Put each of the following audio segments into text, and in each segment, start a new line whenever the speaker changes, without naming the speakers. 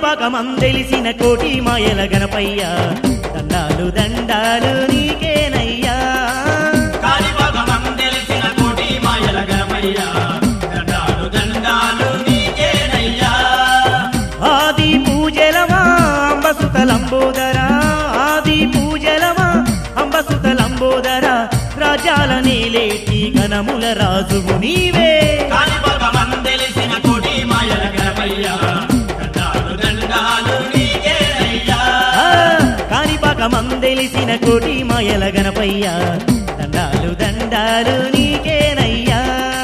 కాణిపాకమందెలిసిన కోటి మాయల గణపయ్య దండాలు దండాలు నీకేనయ్యా
కాణిపాకమం తెలిసిన కోటి మాయల గణపయ్య దండాలు దండాలు నీకేనయ్యా
ఆది పూజలమా అంబసుత లంబోదరా ఆది పూజలమా అంబసుత లంబోదరా రాజాల నేలేటి గణముల రాజువు నీవే
కాణిపాకమం తెలిసిన కోటి మాయల గణపయ్య దండాలు దండాలు నీకేనయ్యా
ఆ, కాణిపాకమందెలిసిన కోటి మాయల గణపయ్య దండాలు దండాలు నీకేనయ్యా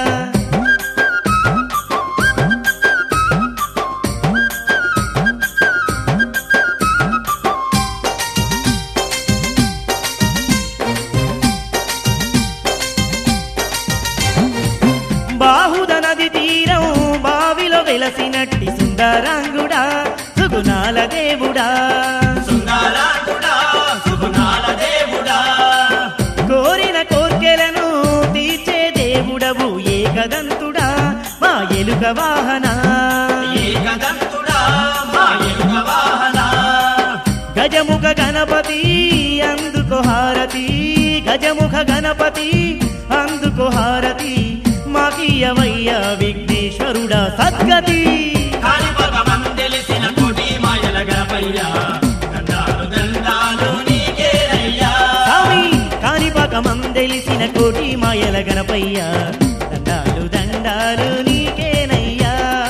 బాహుద నది తీరం బావిలో వెలసినట్టి సుందరాంగుడా సుగుణాల దేవుడా
సుందరాకుడా సుగుణాల దేవుడా
కోరిన కోర్కెలను తీర్చే దేవుడవు ఏకదంతుడా మా ఎలుక వాహన
ఏకదంతుడా మా ఎలుక వాహన
గజముఖ గణపతి అందుకు హారతి గజముఖ గణపతి అందుకు హారతి మాకీయవయ్య విఘ్నేశ్వరుడా సద్గతి
కాణిపాకమం తెలిసిన కోటి మాయల గణపయ్య దండాలు దండాలు నీకేనయ్యా
స్వామి కాణిపాకమందెలిసిన కోటి మాయల గణపయ్య దండాలు దండాలు నీకేనయ్యా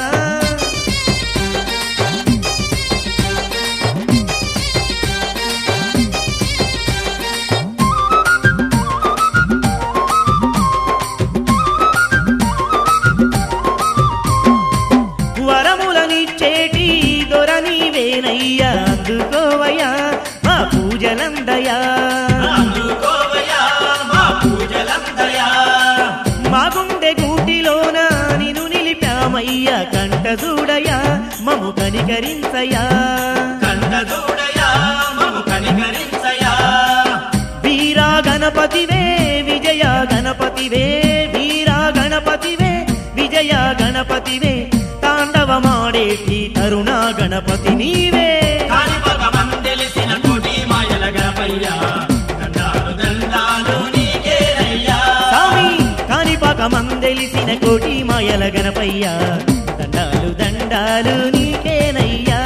వరములనిచ్చేటి దొర నీవేనయ్యా అందుకోవయ్యా మా పూజలందయా
అందుకోవయ్యా మా పూజలందయా
మా గుండె గూటిలోన నిన్ను నిలిపామయ్యా కంట చూడయా మము కనికరించయా
కంట చూడయా మము కనికరించయా
వీరా గణపతివే విజయ గణపతివే వీరా గణపతివే విజయ గణపతివే తాండవమాడేటి తరుణ గణపతి నీవే
కాణిపాకమం తెలిసిన కోటి మాయల గణపయ్య దండాలు దండాలు నీకేనయ్యా
స్వామి కాణిపాకమందెలిసిన కోటి మాయల గణపయ్య దండాలు దండాలు నీకేనయ్యా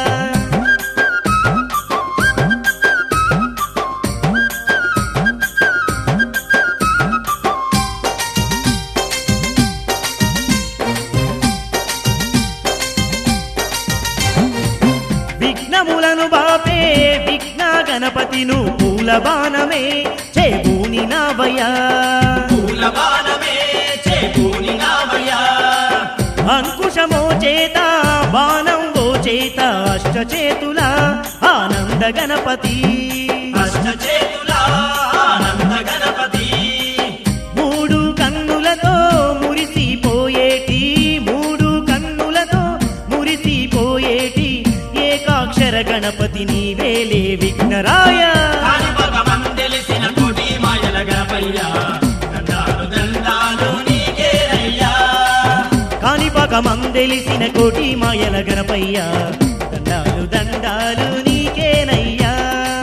విఘ్నములను బాపే విఘ్న గణపతిను పూల బాణమే చేబూని నావయ్యా
పూల బాణమే చేకూని నావయ్యా
అంకుశమో చేత బాణం ఓ చేత అష్ట చేతుల ఆనంద గణపతి
అష్ట చేతుల ఆనంద గణపతి
మూడు కన్నులతో మురిసిపోయేటి మూడు కన్నులతో మురిసిపోయేటి ఏకాక్షర గణపతి నీవేలే విఘ్నరాయ
కాణిపాకమం తెలిసిన కోటి మాయల గణపయ్య దండాలు దండాలు నీకేనయ్యా
కాణిపాకమందెలిసిన కోటి మాయల గణపయ్య దండాలు దండాలు నీకేనయ్యా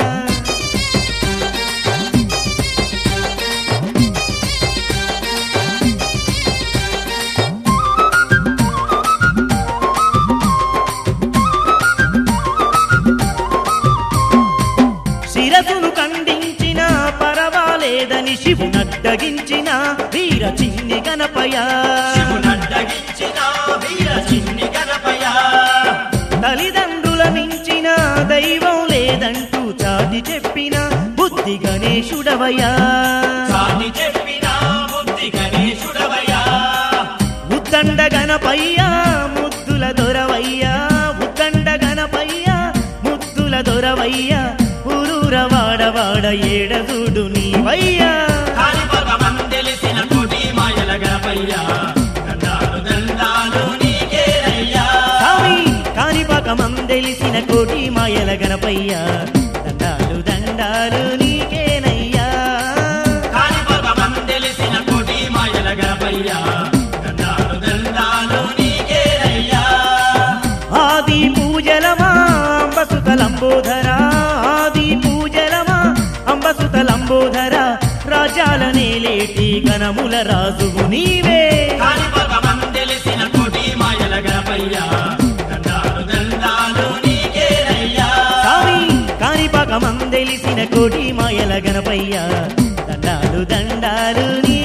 శిరసును ఖండించిన పరవాలేదని శివునడ్డగించిన వీర చిన్ని గణపయ
శివునడ్డగించిన వీర చిన్ని గణపయ్య
తల్లిదండ్రుల మించిన దైవం లేదంటూ చాటి చెప్పిన బుద్ధి గణేశుడవయ్యా
సాని చెప్పిన బుద్ధి గణేశుడవయ్యా
ఉద్దండ గణపయ్య ముద్దుల దొరవయ్యా ఉద్దండ గణపయ్య ముద్దుల దొరవయ్య ఊరూర వాడవాడ ఏడదుడు నీవయ్యా
కాణిపాకమం తెలిసిన కోటి మాయల గణపయ్య దండాలు దండాలు నీకేనయ్యా
స్వామి కాణిపాకమందెలిసిన కోటి మాయల గణపయ్య దండాలు దండాలు నీకేనయ్యా
కాణిపాకమం తెలిసిన కోటి మాయల గణపయ్య దండాలు దండాలు నీకేనయ్యా
ఆది పూజలమా రాజ్యాల నేలేటి కనముల రాజువు నీవే
కాణిపాక మందెలిసిన కోటి మాయల గణపయ్య దండాలు దండాలు నీకేనయ్యా
స్వామి కాణిపాక మందెలిసిన కోటి మాయల గణపయ్య దండాలు దండాలు నీ